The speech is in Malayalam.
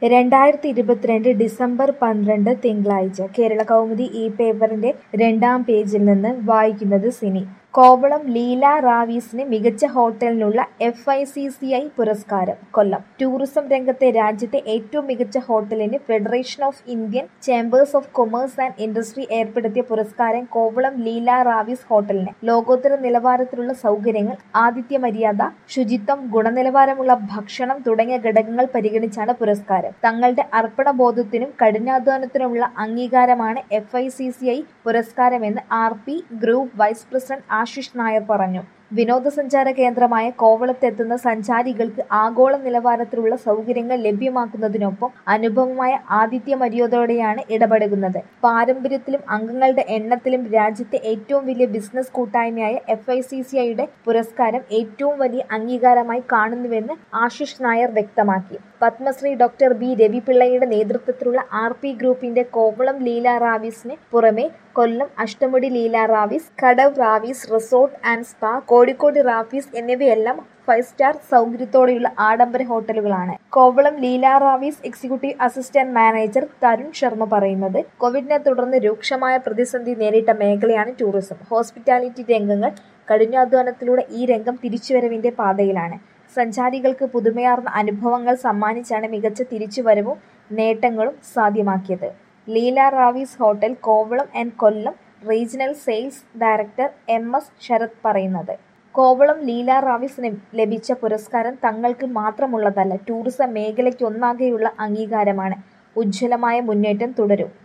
രണ്ടായിരത്തി ഇരുപത്തിരണ്ട് ഡിസംബർ പന്ത്രണ്ട് തിങ്കളാഴ്ച കേരള കൗമുദി ഈ പേപ്പറിന്റെ രണ്ടാം പേജിൽ നിന്ന് വായിക്കുന്നത് സിനി കോവളം ലീല റാവീസിന് മികച്ച ഹോട്ടലിനുള്ള F I C C I പുരസ്കാരം കൊല്ലം ടൂറിസം രംഗത്തെ രാജ്യത്തെ ഏറ്റവും മികച്ച ഹോട്ടലിന് federation of Indian chambers of commerce and industry ഏർപ്പെടുത്തിയ പുരസ്കാരം കോവളം ലീല റാവീസ് ഹോട്ടലിന് ലോകോത്തര നിലവാരത്തിലുള്ള സൗകര്യങ്ങൾ ആതിഥ്യ മര്യാദ ശുചിത്വം ഗുണനിലവാരമുള്ള ഭക്ഷണം തുടങ്ങിയ ഘടകങ്ങൾ പരിഗണിച്ചാണ് പുരസ്കാരം തങ്ങളുടെ അർപ്പണബോധത്തിനും കഠിനാധ്വാനത്തിനുമുള്ള അംഗീകാരമാണ് F I C C I പുരസ്കാരമെന്ന് R P group vice president Ashish Nair പറഞ്ഞു വിനോദസഞ്ചാര കേന്ദ്രമായ കോവളത്തെത്തുന്ന സഞ്ചാരികൾക്ക് ആഗോള നിലവാരത്തിലുള്ള സൗകര്യങ്ങൾ ലഭ്യമാക്കുന്നതിനൊപ്പം അനുപമമായ ആതിഥ്യ മര്യാദയോടെയാണ് ഇടപെടുന്നത് പാരമ്പര്യത്തിലും അംഗങ്ങളുടെ എണ്ണത്തിലും രാജ്യത്തെ ഏറ്റവും വലിയ ബിസിനസ് കൂട്ടായ്മയായ എഫ് ഐ സി സി ഐയുടെ പുരസ്കാരം ഏറ്റവും വലിയ അംഗീകാരമായി കാണുന്നുവെന്ന് ആശിഷ് നായർ വ്യക്തമാക്കി പത്മശ്രീ ഡോക്ടർ ബി രവിപിള്ളയുടെ നേതൃത്വത്തിലുള്ള ആർ പി ഗ്രൂപ്പിന്റെ കോവളം ലീല റാവീസിന് പുറമെ Kollam Ashtamudi Leela Raviz Kadavu Raviz resort and spa Kozhikode Raviz എന്നിവയെല്ലാം ഫൈവ് സ്റ്റാർ സൗകര്യത്തോടെയുള്ള ആഡംബര ഹോട്ടലുകളാണ് Kovalam Leela Raviz executive assistant manager Tarun Sharma പറയുന്നത് കോവിഡിനെ തുടർന്ന് രൂക്ഷമായ പ്രതിസന്ധി നേരിട്ട മേഖലയാണ് ടൂറിസം ഹോസ്പിറ്റാലിറ്റി രംഗങ്ങൾ കഠിനാധ്വാനത്തിലൂടെ ഈ രംഗം തിരിച്ചുവരവിന്റെ പാതയിലാണ് സഞ്ചാരികൾക്ക് പുതുമയാർന്ന അനുഭവങ്ങൾ സമ്മാനിച്ചാണ് മികച്ച തിരിച്ചുവരവും നേട്ടങ്ങളും സാധ്യമാക്കിയത് Leela Raviz hotel Kovalam and Kollam regional sales director M S Sarath പറയുന്നത് കോവളം ലീല റാവിസിന് ലഭിച്ച പുരസ്കാരം തങ്ങൾക്ക് മാത്രമുള്ളതല്ല ടൂറിസം മേഖലയ്ക്കൊന്നാകെയുള്ള അംഗീകാരമാണ് ഉജ്ജ്വലമായ മുന്നേറ്റം തുടരും